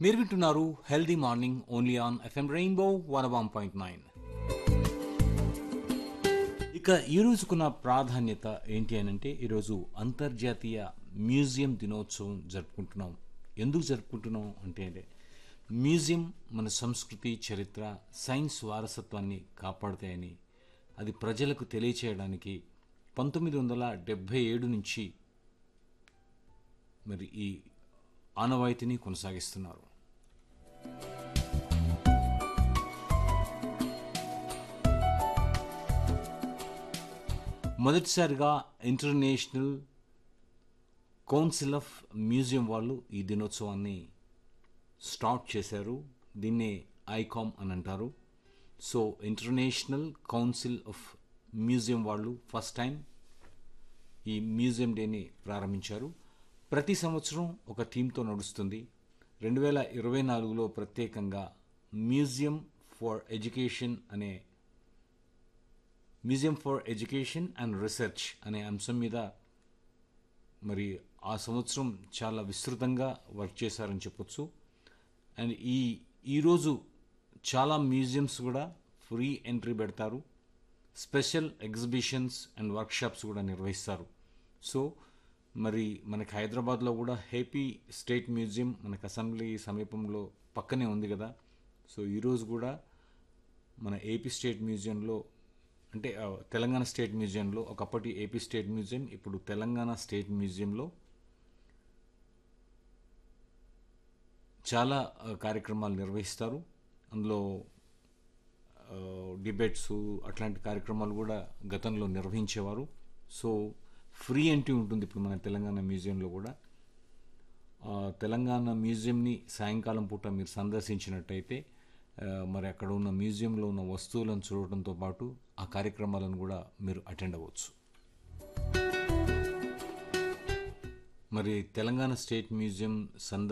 మీరు వింటున్నారు healthy morning only on FM rainbow one one point nine ఇక ఈ రోజుకున్న ప్రాధాన్యత ఏంటి అని అంటే ఈరోజు అంతర్జాతీయ మ్యూజియం దినోత్సవం జరుపుకుంటున్నాం ఎందుకు జరుపుకుంటున్నాం అంటే మ్యూజియం మన సంస్కృతి చరిత్ర సైన్స్ వారసత్వాన్ని కాపాడుతాయని అది ప్రజలకు తెలియచేయడానికి పంతొమ్మిది వందల డెబ్భై ఏడు నుంచి మరి ఈ ఆనవాయితీని కొనసాగిస్తున్నారు మొదటిసారిగా ఇంటర్నేషనల్ కౌన్సిల్ ఆఫ్ మ్యూజియం వాళ్ళు ఈ దినోత్సవాన్ని స్టార్ట్ చేశారు దీన్నే ఐకామ్ అని అంటారు so international council of museum వాళ్ళు ఫస్ట్ టైం ఈ మ్యూజియం డేని ప్రారంభించారు ప్రతి సంవత్సరం ఒక థీమ్తో నడుస్తుంది రెండు వేల ఇరవై నాలుగులో ప్రత్యేకంగా మ్యూజియం ఫర్ ఎడ్యుకేషన్ అనే museum for education and research అనే అంశం మీద మరి ఆ సంవత్సరం చాలా విస్తృతంగా వర్క్ చేశారని చెప్పొచ్చు అండ్ ఈ ఈరోజు చాలా మ్యూజియంస్ కూడా ఫ్రీ ఎంట్రీ పెడతారు స్పెషల్ ఎగ్జిబిషన్స్ అండ్ వర్క్షాప్స్ కూడా నిర్వహిస్తారు సో మరి మనకి హైదరాబాద్లో కూడా హేపీ స్టేట్ మ్యూజియం మనకి అసెంబ్లీ సమీపంలో పక్కనే ఉంది కదా సో ఈరోజు కూడా మన ఏపీ స్టేట్ మ్యూజియంలో అంటే ఆ, తెలంగాణ స్టేట్ మ్యూజియంలో ఒకప్పటి ఏపీ స్టేట్ మ్యూజియం ఇప్పుడు తెలంగాణ స్టేట్ మ్యూజియంలో చాలా ఆ, కార్యక్రమాలు నిర్వహిస్తారు అందులో ఆ, డిబేట్స్ అట్లాంటి కార్యక్రమాలు కూడా గతంలో నిర్వహించేవారు సో ఫ్రీ ఎంట్రీ ఉంటుంది ఇప్పుడు మన తెలంగాణ మ్యూజియంలో కూడా ఆ, తెలంగాణ మ్యూజియంని సాయంకాలం పూట మీరు సందర్శించినట్టయితే ఆ, మరి అక్కడ ఉన్న మ్యూజియంలో ఉన్న వస్తువులను చూడటంతో పాటు ఆ కార్యక్రమాలను కూడా మీరు అటెండ్ అవ్వచ్చు మరి తెలంగాణ స్టేట్ మ్యూజియం సందర్